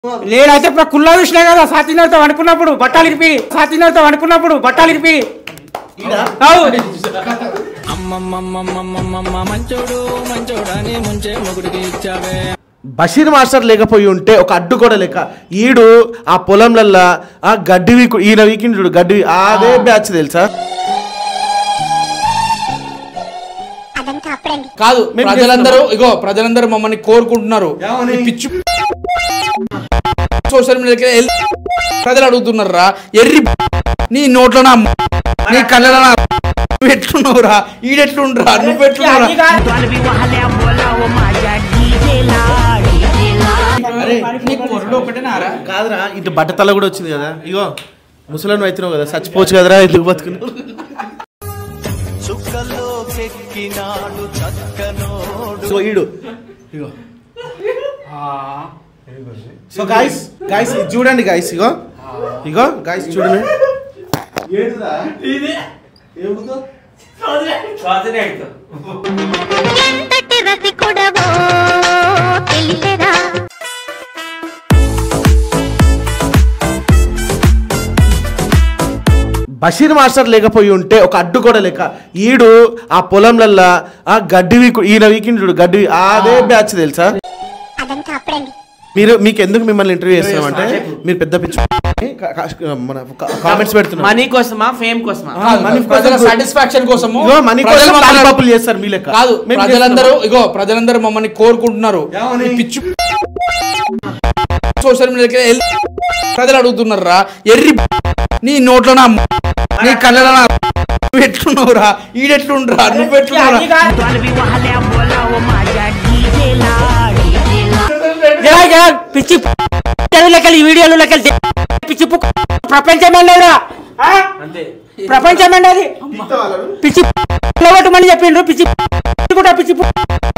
నేనైతే ఇప్పుడు కుల్లా చూసినా కదా సాతినర్తో అనుకున్నప్పుడు బట్టాలు ఇరిపి సాతినర్తో అనుకున్నప్పుడు బట్టాలు ఇరిపి అవు అమ్మమ్మమ్మమ్మమ్మమ్మ మంచోడు మంచోడని ముంచే మొగుడికి ఇచ్చావే బషీర్ మాస్టర్ లేకపోయి ఉంటే ఒక అడ్డు కూడా లేక ఈడు ఆ పొలంలల్లా ఆ గడ్డి వీకు ఈయన వీకిండు చూడు గడ్డి అదే బ్యాచ్ తెలుసా కాదు మేము ప్రజలందరూ ఇగో ప్రజలందరూ మమ్మల్ని కోరుకుంటున్నారు ఏమని? ఈ పిచ్చి సోషల్ మీడియాకి వెళ్ళి ప్రజలు అడుగుతున్నారు రా ఎర్రి నీ నోట్లో నా నీ కళ్ళలో నా నువ్వు ఎట్లున్నావురా ఈడెట్లుండ్రా నువ్వు ఎట్లున్నావురా నీ కొరడు ఒకటేనారా కాదురా ఇటు బట్టతల కూడా వచ్చింది కదా ఇగో ముసలను అవుతున్నావు కదా చచ్చిపోవచ్చు కదరా ఎందుకు బతుకున్నావు సో ఈడు ఇగో సో గాయస్ గాయస్ చూడండి గాయస్ ఇగో ఇగో గాయస్ చూడండి ఎంతటి రసికుడవో తెలియరా బషీర్ మాస్టర్ లేకపోయి ఉంటే ఒక అడ్డు కూడా లేక ఈడు ఆ పొలంలల్లా ఆ గడ్డి వీకు ఈయన వీకిండు చూడు గడ్డి అదే బ్యాచ్ తెలుసా అదంతా అప్పుడండి మీరు మీకు ఎందుకు మిమ్మల్ని ఇంటర్వ్యూ చేస్తున్నామంటే మీరు పెద్ద పిచ్చి కా- కా- మన కామెంట్స్ పెడుతున్నారు మనీ కోసమా ఫేమ్ కోసమా ఆ, money కోసం ప్రజల కూడా- సాటిస్ఫాక్షన్ కోసము ఇగో మనీ ప్రజలు కోసం మమ్మల్ని- లాలిపాపులు చేస్తారు మీ లెక్క కాదు మేము ప్రజలందరూ చేస్తున్నామా? ఇగో ప్రజలందరూ మమ్మల్ని కోరుకుంటున్నారు ఏమని? ఈ పిచ్చి సోషల్ మీడియాకి వెళ్ళి ప్రజలు అడుగుతున్నారు రా ఎర్రి నీ నోట్లో నా నీ కళ్ళలో నా నువ్వు ఎట్లున్నావురా ఈడెట్లుండ్రా నువ్వు ఎట్లున్నావురా జరా జరా పిచ్చి లెక్కలు ఈ వీడియోలు లెక్కలు పిచ్చి పుక్ ప్రపంచమే లేదురా ఆ? ప్రపంచమే అది పిచ్చి కొట్టమని చెప్పిండ్రు పిచ్చి కూడా పిచ్చి పు-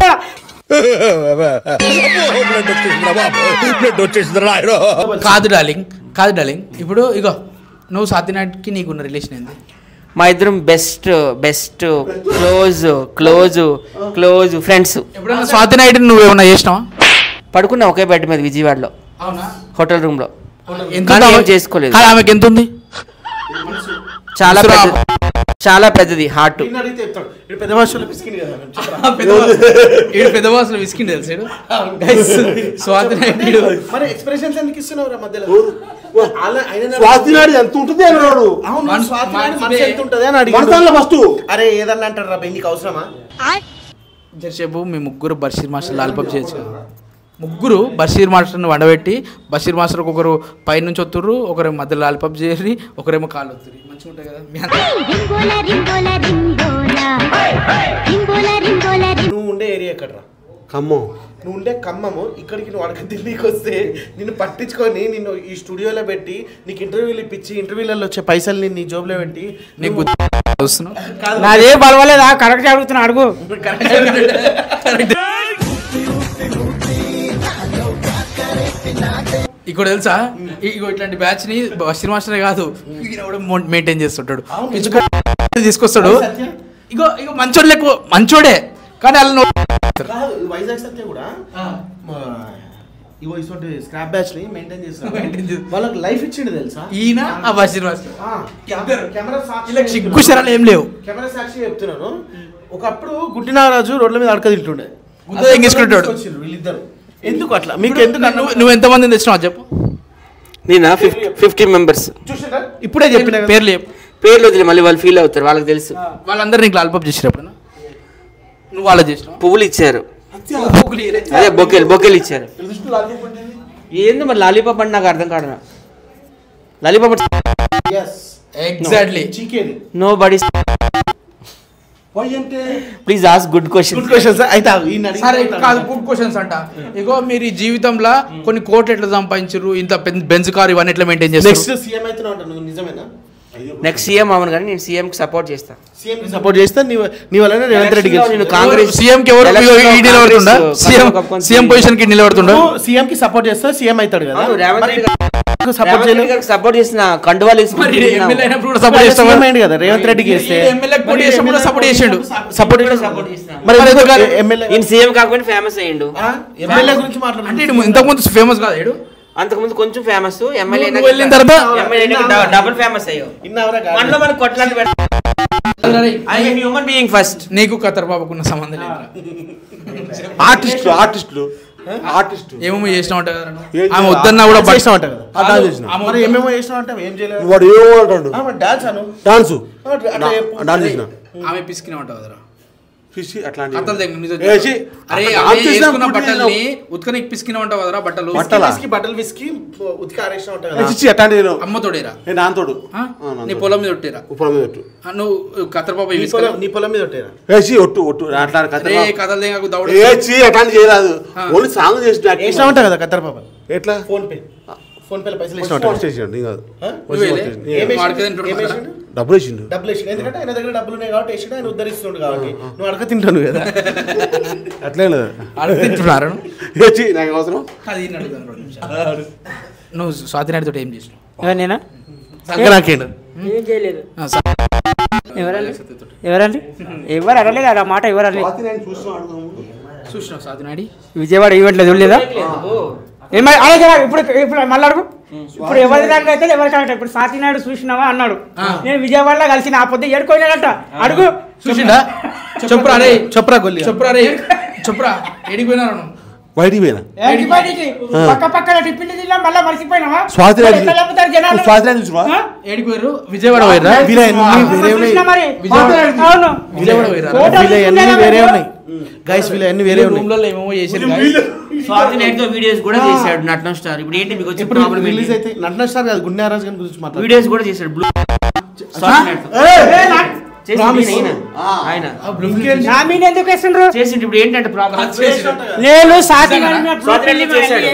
కాదు డార్లింగ్ కాదు డార్లింగ్ ఇప్పుడు ఇగో నువ్వు సాతినాటికి నీకున్న రిలేషన్ ఏంది మా ఇద్దరం best best close close close friends ఎప్పుడైనా స్వాతి నైట్ నువ్వు ఏమన్నా చేసినావా పడుకున్నా ఒకే బెడ్ మీద విజయవాడలో అవునా హోటల్ రూమ్ లో ఎంత కానీ ఉంది ఏం ఆమె- చేసుకోలేదు. కాదు, ఆమెకి ఎంత ఉంది చాలా ముసురా. పెద్దది చాలా పెద్దది హార్ట్ ఈయన అడిగితే చెప్తాడు. ఈడు పెద్ద భాషలో పిసికిండు కదా చెప్పరా? ఈడు పెద్ద బాసులు విసికిండి తెలుసు స్వాతి నైట్ ఈడు మరి ఎక్స్ప్రెషన్స్ ఎందుకు ఇస్తున్నావు మధ్యలో అలా- ఆయన- స్వాతినాడు ఎంత ఉంటుంది అన్నాడు అవును మనసు- స్వాతి నాయుడు మనసు మనసు ఎంత ఉంటది అని అడిగాడు. మనసాల ఫస్ట్ అరే ఏదన్నా అంటారు రా నీకు అవసరమా జరసేపు మీ ముగ్గురు బషీర్ మాస్టర్ లాలిపాప్ చేయొచ్చు కదా ముగ్గురు బషీర్ మాస్టర్ని వండబెట్టి బషీర్ మాస్టర్కి ఒకరు పైనుంచి వస్తుర్రు ఒకరు మధ్య లాలిపాప్ చేరి ఒకరేమో కాలు వస్తుర్రు మంచిగా ఉంటాయి కదా మీ అంతా రింగోల రింగోల రింగోల రింగోల రింగోల రింగోల నువ్వు ఉండే ఏరియా ఎక్కడ రా ఖమ్మం నువ్వు ఉండే ఖమ్మము ఇక్కడికి నువ్వు అడగ ఢిల్లీకి వస్తే నిన్ను పట్టించుకొని నిన్ను ఈ స్టూడియోలో పెట్టి నీకు ఇంటర్వ్యూలు ఇప్పించి ఇంటర్వ్యూలలో వచ్చే పైసల్ని నీ జోబులో పెట్టి నీకు నువ్వు- బుద్ధి వస్తున్నావు కాదు నాదే బలవలేదా కరెక్ట్ అడుగుతున్నా అడుగు ఇక్కడ తెలుసా ఈ- ఇగో ఇట్లాంటి బ్యాచ్ ని బషీర్ మాస్టరే కాదు ఈయన కూడా మెయింటైన్ చేస్తుంటాడు పిచ్చుక తీసుకొస్తాడు సత్య? ఇగో ఇగో మంచోడు లెక్క మంచోడే కానీ వాళ్ళ నో- కాదు వైజాగ్ సత్య కూడా మా- ఇగో ఇటువంటి స్క్రాప్ బ్యాచ్ ని మెయింటైన్ చేస్తారు Maintain చేస్తారు. వాళ్ళకి లైఫ్ ఇచ్చిండు తెలుసా ఈయన ఆ బషీర్ మాస్టర్ ఆ, కెమెరా- కెమెరా సాక్షి వీళ్ళకి సిగ్గు శరాలు ఏం లేవు కెమెరా సాక్షి చెప్తున్నాను ఒకప్పుడు గుడ్డి నాగరాజు రోడ్ల మీద అడక తింటుండే గుద్ద ఎంగేసుకుంటాడు. వచ్చిండ్రు వీళ్ళిద్దరు ఎందుకు అట్లా మీకు ఎందుకు అన్న నువ్వు నువ్వు ఎంత మందిని తెచ్చినావు అది చెప్పు నేను ఫిఫ్టీ మెంబర్స్ చూసారా ఇప్పుడే చెప్పిన కదా. పేర్లు చెప్పు పేర్లు వదిలే మళ్ళీ వాళ్ళు ఫీల్ అవుతారు వాళ్ళకి తెలుసు వాళ్ళందరూ నీకు లాలిపాప్ చేసిరు ఎప్పుడైనా నువ్వు వాళ్ళ చేసినావు పువ్వులు ఇచ్చారు అదే బొకేలు బొకేలు ఇచ్చారు ఏంది మరి లాలీపాప్ అంటే నాకు అర్థం కాదు lollipop Yes. Exactly chicken nobody why అంటే please as good question good questions అయితే ఆగు, ఈయన అడిగిన సరే తర్వాత కాదు గుడ్ క్వశ్చన్స్ అంట ఇగో మీరు ఈ జీవితంలో కొన్ని కోట్లు ఎట్లా సంపాదించారు ఇంత పెద్ద బెంజ్ కార్ ఇవన్నీ ఎట్లా మెయింటైన్ నెక్స్ట్ చేస్తారు సీఎం అవుతున్నావు అంట నువ్వు నిజమేనా నెక్స్ట్ సీఎం అవును కానీ నేను సీఎం కి సపోర్ట్ చేస్తాను సీఎం సపోర్ట్ చేస్తే నీ నీ వల్లనే రేవంత్ రెడ్డి నేను గెలిచిండు. కాంగ్రెస్ సీఎం కి ఎవరు Election లో ఈ నిలబడుతుండా కాంగ్రెస్ సీఎం కప్పుకొని సీఎం పొజిషన్ కి నిలబడుతుండా నువ్వు సీఎం కి సపోర్ట్ చేస్తే సీఎం అవుతాడు కదా అవును, రేవంత్ మరి రెడ్డి సపోర్ట్ చేయలేదు సపోర్ట్ చేసిన కండువాలు మరి వేసుకుని ఎమ్మెల్యే అయినప్పుడు కూడా సపోర్ట్ చేస్తావా సీఎం అయింది కదా రేవంత్ రెడ్డికి చేస్తే ఎమ్మెల్యే పోటీ చేసినప్పుడు సపోర్ట్ చేసిండు సపోర్ట్ సపోర్ట్ చేసిన మరి మరి ఎందుకు ఎందుకు ఎమ్మెల్యే ఈయన సీఎం కాకపోతే ఫేమస్ అయ్యిండు ఎమ్మెల్యే గురించి అంటే మాట్లాడు ఈడు ఇంతకు ముందు ఫేమస్ కాదు ఈడు అంతకుముందు కొంచెం ఫేమస్ ఎమ్మెల్యే నువ్వు వెళ్ళిన తర్వాత డబుల్ ఫేమస్ అయ్యో ఇన్నావరా మనలో మనకు కొట్లాంటి ఐ హ్యూమన్ బీయింగ్ ఫస్ట్ నీకు ఖతర్ బాబుకున్న సంబంధం లేదు ఆర్టిస్టులు ఆర్టిస్టులు ఆర్టిస్టు ఏమేమో చేసినా ఉంటావు కదా ఏం ఆమె వద్దన్నా కూడా బట్- చేసినావు అంట కదా ఆ డాన్స్ చేసిన ఆమె మరి ఏమేమో చేసినావు అంటే ఏం చేయలేదు వాడు ఏమో అంటాడు డాన్స్ అను డాన్స్ అట్లా చెప్పు. డాన్స్ చేసిన ఆమె పిసికిన ఉంటావు కదరా ఫిష్ అట్లాంటి కథలు దగ్గర నిజం ఏ, ఛీ. అరే అట్లా ఆమె చేసినా వేసుకున్న పుట్టి బట్టల్ని ఉత్కనికి పిసికిన ఉంటావు కదరా బట్టలు బట్టలా? విస్కీ బట్టలు విస్కీ ఉతికి ఆరేసినావు అంట ఏ, కదా చిచ్చి అట్లాంటి నేను అమ్మతోడేరా నేను నాన్నతోడు ఆ? నీ పొలం మీద ఒట్టేరా పొలం మీద ఒట్టు ఆ, నువ్వు కత్తర్ బాబు నీ పొలం నీ పొలం మీద ఉంటారా ఏ చీ ఒట్టు ఒట్టు అట్లా కథ అరే కథలు దగ్గర దౌడ ఏ చీ అట్లాంటి చేయరాదు ఆ. ఓన్లీ సాంగ్ చేసిన వేసినావు అంట కదా కత్తర్ పాప ఎట్లా ఫోన్ పే ఫోన్ పేలో పైసలు వేసినావు ఫోన్ అంట స్టేషన్ ఏం కాదు ఆ? వచ్చి నువ్వేలే? వచ్చేసి. ఏం వేసిండు? వాడికి తింటున్నాడు ఏం కదా? వేసిండు? డబ్బులు ఇచ్చిండు డబ్బులు వేసిండు ఎందుకంటే ఆయన దగ్గర డబ్బులు ఉన్నాయి కాబట్టి వేసిండు ఆయన ఉద్ధరిస్తుండు కాబట్టి నువ్వు అడగ తింటాను కదా అట్లే లేదు తింటున్నారు ఏ చీ నాకు అవసరం అది ఈయన అడుగుతాను రెండు నిమిషాలు. నువ్వు స్వాతి నాయుడుతో ఏం చేసినావు నేనా నాకేండు ఏం చేయలేదు ఆ, స- ఎవరండి ఎవరండి ఎవరు అనలేదు ఆ మాట ఎవరు అనలేదు చూసినావు స్వాతి నాయుడు విజయవాడ ఈవెంట్లో చూడలేదా ఏమై అలాగే ఇప్పుడు ఇప్పుడు మళ్ళీ అడుగు ఇప్పుడు ఎవరి దాంట్లో అయితే ఎవరి కరెక్ట్ ఇప్పుడు సాతినాయుడు చూసినావా అన్నాడు ఆ. నేను విజయవాడలో కలిసి నా పొద్దు ఏడుకోయినాడంట అడుగు చూసిండా చెప్పురా రే చెప్పురా గొల్లి చెప్పురా రే చెప్పురా ఏడికి పోయినారు నువ్వు బయటికి పోయినా ఏంటి బయటికి? పక్క పక్కన టిఫిన్ తిన్నా మళ్ళీ మర్చిపోయినావా స్వాతి మరి రాజు- ఎట్లా చెప్తారు జనాలు? నువ్వు స్వాతి రాజు చూసావా? ఆ? ఏడికి పోయారు విజయవాడ పోయారా వీళ్ళ ఎన్ని వేరే చూసినా ఉన్నాయి మరి? విజయవాడ- అవును విజయవాడ పోయారా ఫోటోలు వీళ్ళ అన్ని చూస్తున్నారా వేరే మీరు? ఉన్నాయి గైస్ వీళ్ళ అన్ని వేరే ఉన్నాయి రూమ్లలో ఏమేమో చేసారు guys. స్వాతి నైట్తో వీడియోస్ కూడా చేశాడు నటన స్టార్ ఇప్పుడు ఏంటి మీకు వచ్చే ఇప్పుడు ప్రాబ్లం రిలీజ్ అయితే నటన స్టార్ కాదు గుండెరాజు గారి గురించి మాట్లాడు వీడియోస్ కూడా చేశాడు బ్లూ స్వాతి నైట్తో. ఏ, నా- చేసిండు ఈయన, ఆయన ఆయన నా మీద ఎందుకు వేస్తుండ్రు చేసిండు ఇప్పుడు ఏంటంటే ప్రాబ్లం నేను సాతినాయుడు నా స్వాతి రెడ్డి చేశాడు.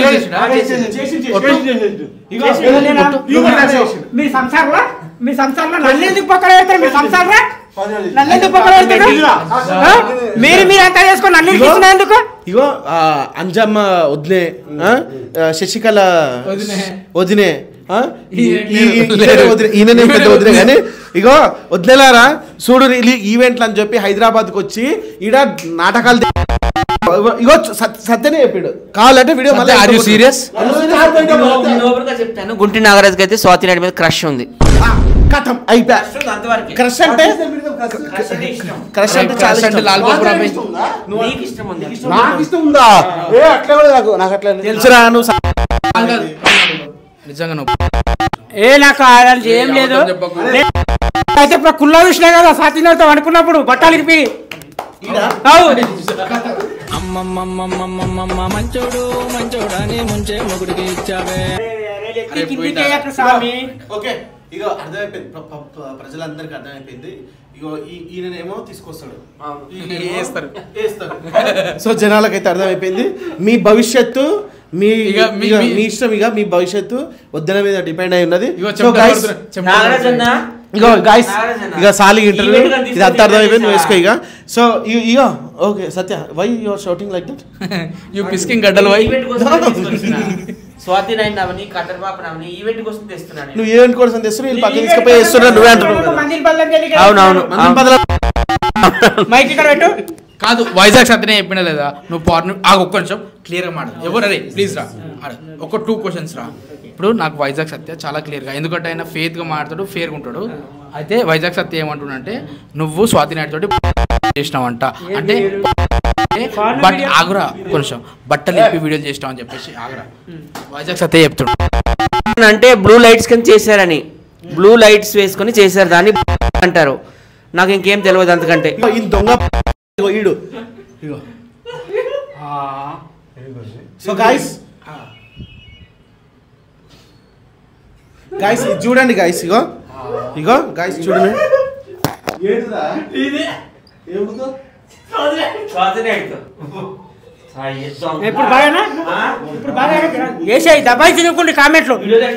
నేనా? మీ సంసారంలో మీ సంసారంలో నన్ను ఎందుకు పక్కన పెడతారు మీ సంసారంలో నన్ను ఎందుకు పక్కన పెడతారు ఆ? మీరు మీరు అంతా చేసుకొని నన్ను ఇరికిస్తున్నా ఎందుకు ఇగో ఆ, అంజమ్మ వదినే ఆ, ఆ, శశికళ వదినే. వదినే ఆ? ఈ- ఈ- ఈ- ఈ- ఈయనే వదినే ఈయననే పెద్ద వదినే కానీ ఇగో వదిలేలారా చూడు రిలీ ఈవెంట్లు అని చెప్పి హైదరాబాద్కి వచ్చి ఈడ నాటకాలు తే- ఇగో- ఇగో సత్- సత్యనే చెప్పాడు కావాలంటే video Satya, are you serious? నేను ఓపెన్గా చెప్తాను గుంటి నాగరాజుకి అయితే స్వాతి నాయుడు మీద క్రష్ ఉంది కథం అయిపోయా అంతవరకు క్రష్ అంటే క్రష్ అంటే చాలా Crush అంటే ఇష్టం. లాల్ బాబు రామయ్య. నీకు ఇష్టం ఉంది నాకు ఇష్టం ఉందా ఏ అట్లా కూడా నాకు నాకు అట్లా లేదు. తెలుసురా నువ్వు స- కాదు, కాదు. నిజంగా నువ్వు ఏ నాకు అలాంటి ఏం లేదు అబద్ధం చెప్పకు. నేను అయితే ఇప్పుడు కుల్లా చూసినా కదా సాతినాథ్తో అనుకున్నప్పుడు బట్టాలు ఇప్పి అవు అమ్మమ్మమ్మమ్మమ్మమ్మ మంచోడు మంచోడని ముంచే మొగుడికి ఇచ్చావే కిందికి వేయకు స్వామి ఓకే ఇగో అర్థమైపోయింది ప్ర- ప్ర- ప్ర- ప్రజలందరికీ అర్థమైపోయింది ఇగో ఈ- ఈయననేమో తీసుకొస్తాడు ఈయనేమో వేస్తారు. వేస్తారు సో జనాలకైతే అర్థమైపోయింది మీ భవిష్యత్తు మీ ఇక మీ- ఇక మీ- మీ ఇష్టం ఇక మీ భవిష్యత్తు వద్దన మీద డిపెండ్ అయి ఉన్నది ఇగో సో చెమట guys, పడుతున్నా- చెమట నాగరాజ్ అన్న ఇగో గాయస్ నాగరాజ్ అన్న. ఇక సాలి ఇంటర్వ్యూ ఈవెంట్ కానీ ఇది అంతా అర్థమైపోయింది నువ్వు వేసుకో తీసుకొని ఇక సో ఇగో okay Satya why your shouting like that you పిస్కింగ్ గడ్డలు పోయి ఈవెంట్ కోసం తీసుకొచ్చిన. స్వాతి నాయుడు అవని కతర్ పాప అవని ఈవెంట్ కోసం తెస్తున్నాను నువ్వు ఈవెంట్ కోసం తెస్తున్నావు వీళ్ళు పక్కన తీసుకుపోయి వేస్తున్నా నువ్వే అంటున్నావు కదా. మందిర్ బల్లంకి వెళ్ళి అవునవును. మందం పదల మైక్ ఇక్కడ పెట్టు కాదు వైజాగ్ సత్యనే చెప్పినా లేదా నువ్వు పార్ట్నర్ ఆ ఒక్క నిమిషం క్లియర్గా మాట ఎవరు అరే ప్లీజ్ రా ఆడు. ఒక టూ క్వశ్చన్స్ రా ఇప్పుడు నాకు వైజాగ్ సత్య చాలా క్లియర్గా ఎందుకంటే ఆయన ఫేత్గా మాట్లాడతాడు ఫేర్గా ఉంటాడు అయితే వైజాగ్ సత్య ఏమంటున్నాడంటే నువ్వు స్వాతి నాయుడు తోటి చేసినావంట అంటే బట్ ఆగురా కొంచెం బట్టలు ఇప్పి వీడియోలు చేసినావు అని చెప్పేసి ఆగురా వైజాగ్ సత్య చెప్తాడు అంటే బ్లూ లైట్స్ కింద చేశారని బ్లూ లైట్స్ వేసుకొని చేశారు దాన్ని అంటారు నాకు ఇంకేం తెలియదు అంతకంటే ఇగో ఈ దొంగ ఇగో ఈడు ఇగో సో గాయస్ గాయస్ ఇది చూడండి గాయస్ ఇగో ఇగో గాయస్ చూడండి ఇప్పుడు బాగానా ఇప్పుడు బాగా వేసాయి దబాయి తినకుండా కామెంట్లు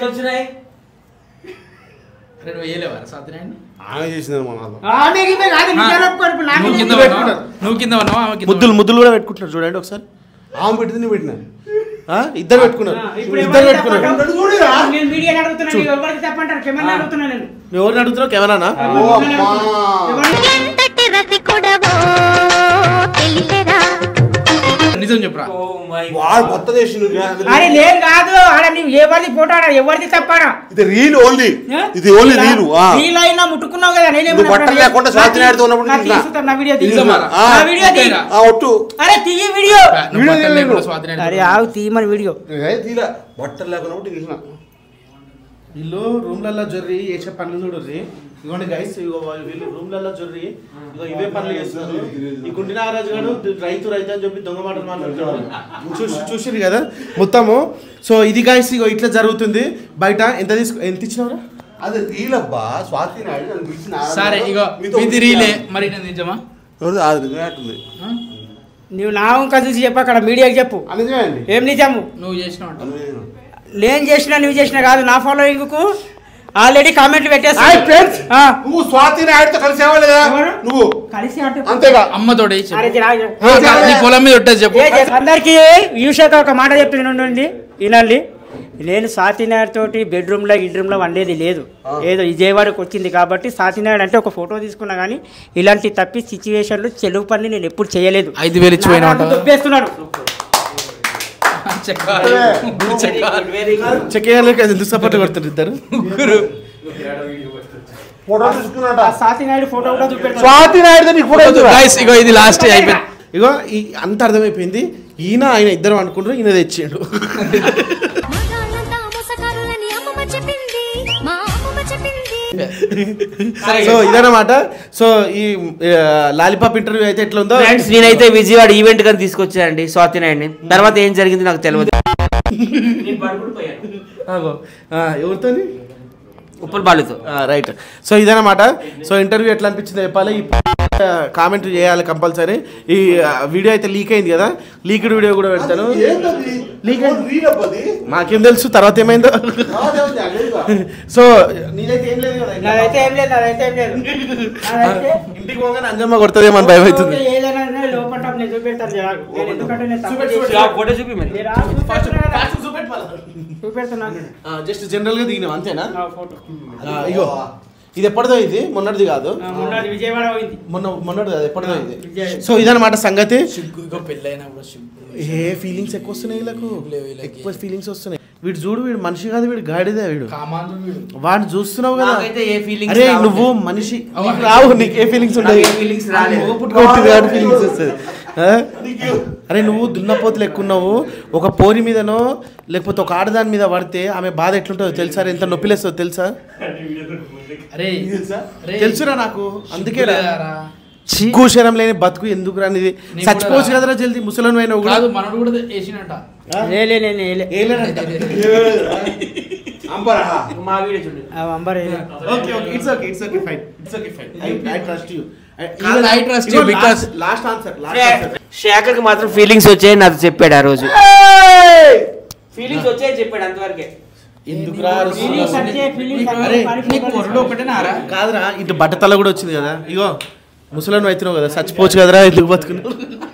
అరే నువ్వు వేయలేవా స్వాతి నాయుడిని? ఆమె చేసింది మన వాళ్ళు. ఆమె గీమె కాదు, నిజం ఒప్పుకోరు. ఇప్పుడు నా నువ్వు మీద కింద ఎందుకు ఉన్నావా? నువ్వు కింద ఉన్నావా ఆమె కింద ముద్దులు ముద్దులు కూడా పెట్టుకుంటున్నారు చూడండి ఒకసారి ఆమె పెట్టింది నేను పెట్టిన ఆ? ఇద్దరు పెట్టుకున్నారు ఆ, ఇప్పుడు ఇద్దరు ఎవరికి పెట్టుకున్నారు చెప్పంటావు? నేను మీడియాని అడుగుతున్నా నీవు ఎవరికి చెప్పంటారు కెమెరా అడుగుతున్నా నేను నువ్వు ఎవరిని అడుగుతున్నావు కెమెరానా ఓ అమ్మా ఎవరిని- ఎంతటి రసికుడవో తెలిసెరా నిజం చెప్పరా వాడు కొత్త చేసిండు అరే లేదు కాదు ఆడ నీవు ఎవరిది ఫోటో ఆడ ఎవరిది తప్పాడా ఇది రీల్ ఓన్లీ ఏ? ఇది ఓన్లీ రీల్ రీల్ అయినా ముట్టుకున్నావు కదా నేనేమన్నా నువ్వు బట్టలు అన్నాను? లేకుండా స్వాతి నాయుడుతో ఉన్నప్పుడు నాకు చూసినా. తీసుకుంటా, నా వీడియో తీయి. నిజమారా? నా వీడియో తీయి. ఓకేరా. ఆ ఒట్టు అరే తీయి వీడియో నువ్వు బట్టలు లేకుండా స్వాతి అరే ఆగు తీయమని వీడియో ఏ తీలా బట్టలు లేకున్నప్పుడు తీసిన వీళ్ళు రూమ్లలో జొర్రి చేసే పనులు చూడర్రి ఇదిగోండి గైస్ ఇగో వాళ్ళు వీళ్ళు రూమ్లలో జొర్రి ఇగో ఇవే పనులు చేస్తున్నారు ఈ గుండి నాగరాజు గారు రైతు రైతు అని చెప్పి దొంగ మాటలు మాట్లాడుతున్నాడు చూసి చూసిరు కదా మొత్తము సో ఇది గైస్ ఇగో ఇట్లా జరుగుతుంది బయట ఎంత తీసుకు ఎంత ఇచ్చినవరా అది రీల్ అబ్బా స్వాతి నాయుడు నన్ను పిలిచిన ఆరాధన. సరే ఇగో మీతో ఇది రీలే మరి ఇది నిజమా ఎవరిది? అది నిజమే అంటుంది. నువ్వు నా వంక చూసి చెప్పు అక్కడ మీడియాకి చెప్పు అది నిజమే అండి ఏం నిజము నువ్వు చేసినావు అంట. అది నిజమే. నేను చేసినా నువ్వు చేసినా కాదు నా ఫాలోయింగ్ కు ఆల్రెడీ కామెంట్లు పెట్టేస్తా హాయ్ ఫ్రెండ్స్ ఆ. నువ్వు స్వాతి నాయుడుతో కలిసేవా లేదా ఎవరు? నువ్వు కలిసి అంటే అంతేగా అమ్మతోడే చెప్పు. అరే జరా, జరా. ఆ, నీ పొలం మీద ఉంటుంది చెప్పు ఏ చేస్తా? అందరికీ యూషక ఒక మాట చెప్తుండండి వినండి నేను సాతినాయుడు తోటి బెడ్రూమ్లో ఇడ్రూమ్లో వండేది లేదు ఏదో విజయవాడకు వచ్చింది కాబట్టి సాతినాయుడు అంటే ఒక ఫోటో తీసుకున్నా కానీ ఇలాంటి తప్పి సిచ్యువేషన్లు చెలువు పని నేను ఎప్పుడు చేయలేదు ఐదు వేలు ఇచ్చిపోయినా నారాజు దొబ్బేస్తున్నాడు చెక్క చెక్క చెక్ చేయాలి కదా ఎందుకు సపోర్ట్ కొడుతారు ఇద్దరు ఫోటో తీసుకున్నట ఆ సాతినాయుడు ఫోటో కూడా చూపెడతాను స్వాతి నాయుడుతో నీకు ఫోటో తీసుకురా. గైస్ ఇగో ఇది లాస్ట్ అయిపోయింది ఇగో ఈ అంత అర్థమైపోయింది ఈయన ఆయన ఇద్దరు అనుకుంటారు ఈయన తెచ్చిండు మగాళ్ళంతా మోసగాళ్ళని అమ్మమ్మ చెప్పింది మా అమ్మమ్మ చెప్పింది సో ఇదన్నమాట సో ఈ లాలిపాప్ ఇంటర్వ్యూ అయితే ఎట్లా ఉందో ఫ్రెండ్స్ నేనైతే విజయవాడ ఈవెంట్ కానీ తీసుకొచ్చానండి స్వాతి నాయుడిని తర్వాత ఏం జరిగింది నాకు తెలియదు ఆగో. ఆ, ఎవరితోని ఉప్పల్ బాలుతో రైట్ సో ఇదన్నమాట సో ఇంటర్వ్యూ ఎట్లా అనిపించిందో చెప్పాలి ఈ కామెంట్ చేయాలి కంపల్సరీ ఈ వీడియో అయితే లీక్ అయింది కదా లీక్డ్ వీడియో కూడా పెడతాను ఏంటది? లీక్ ఫోన్ రీల్ అబ్బా అది. మాకేం తెలుసు తర్వాత ఏమైందో కాదేముంది, అదేగా. సో నీదైతే ఏం లేదు కదా నాదైతే ఏం లేదు నాదైతే ఏం లేదు నాదైతే ఇంటికి పోగానే అంజమ్మ కొడుతుందేమో అని భయం అవుతుంది ఓకే, ఏదైనా ఉన్నా లోపల టాప్ నేను చూపెడతాను జరా. నేను ఎందుకంటే నేను తప్పు చూపెట్టు, చేసిన- ఫోటో చూపి మరి మీరు ఆ చూపెడుతున్నా కదా. చూపెడుతున్నాను జస్ట్ జనరల్ గా దిగినాం అంతేనా ఆ ఫోటో ఆ, ఇగో ఇది ఎప్పటిదో ఇది మొన్నటిది కాదు ఆ, మొన్న అది విజయవాడ పోయింది మొన్న మొన్నటిది కాదు ఎప్పటిదో ఇది సో ఇదన్నమాట సంగతి ఇగో పెళ్ళైనా కూడా సిగ్గు. ఏ ఫీలింగ్స్ ఎక్కువ వస్తున్నాయి వీళ్ళకు లేవు వీళ్ళకి. ఎక్కువ ఫీలింగ్స్ వస్తున్నాయి వీడు చూడు వీడు మనిషి కాదు వీడు గాడిదే వీడు కామాంధుడు వీడు వాడిని చూస్తున్నావు కదా నాకైతే ఏ feelings అరే రావట్లేదు. నువ్వు మనిషి నీకు రావు నీకు ఏ ఫీలింగ్స్ ఉండవు నాకు ఏ feelings రాలేదు. నువ్వు పుట్టుకొట్టింది కాబట్టి ఫీలింగ్స్ వస్తుంది ఆ? అరే నువ్వు దున్నపోతులు ఎక్కున్నావు ఒక పోరి మీదనో లేకపోతే ఒక ఆడదాని మీద పడితే ఆమె బాధ ఎట్లుంటుందో తెలుసా ఎంత నొప్పిలేస్తుందో తెలుసా అరే అరే, తెలుసురా నాకు అందుకే రా సిగ్గులేదారా? సిగ్గు శరం లేని బతుకు ఎందుకు రానిది నీకు చచ్చిపోవచ్చు కూడా కదరా జల్దీ ముసలోని అయినా కూడా కాదు మనడు కూడా వేసినట్ట లేలే నేను ఏలే. ఏలేనంట. అంబరా. మా వీడియో చూడండి ఆ అంబర్ ఏలే. Okay okay it's okay it's okay fine it's okay fine I I trust you Even I trust you because- last answer last answer శేఖర్కి మాత్రం ఫీలింగ్స్ వచ్చాయని నాతో చెప్పాడు ఆ రోజు ఫీలింగ్స్ వచ్చాయని చెప్పాడు అంతవరకే ఎందుకురా Feelings అంటే feelings అంటే అరే, పరిస్థితి నీకు పొరడు ఒకటేనారా కాదురా ఇటు బట్టతల కూడా వచ్చింది కదా ఇగో ముసలోని అవుతున్నావు కదా చచ్చిపోవచ్చు కదరా ఎందుకు బతుకున్నావు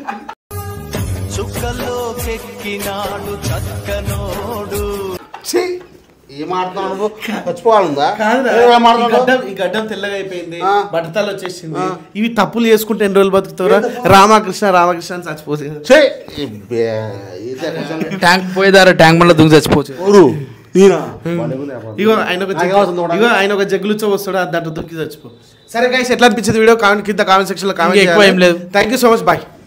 ఛీ, ఏం ఆడుతున్నావు నువ్వు చచ్చిపోవాలందా కాదురా ఏం ఈ ఆడుతున్నావు? గడ్డం ఈ గడ్డం తెల్లగా అయిపోయింది ఆ. బట్టతల వచ్చేసింది ఆ. ఇవి తప్పులు చేసుకుంటే ఎన్ని రోజులు బతుకుతావురా రామకృష్ణ రామకృష్ణ అని చచ్చిపోతుంది కదా ఛీ, ఈ బే- ఇదే కొంచెం- ట్యాంక్ పోయేదారా ట్యాంక్ మళ్ళీ దుంగి చచ్చిపోవచ్చు ఎవరు? ఈయన. భలే ఉంది అబ్బా. ఇగో ఆయన ఒక నాకేం అవసరం చూడండి. ఇగో ఆయన ఒక జగ్గులుచ్చో వస్తాడు అది దాంట్లో దొరికి చచ్చిపో సరే గైస్ ఎట్లా అనిపించింది వీడియో కామెంట్ కింద కామెంట్ సెక్షన్ లో ఇంకా ఎక్కువ ఏం లేదు. Thank you so much bye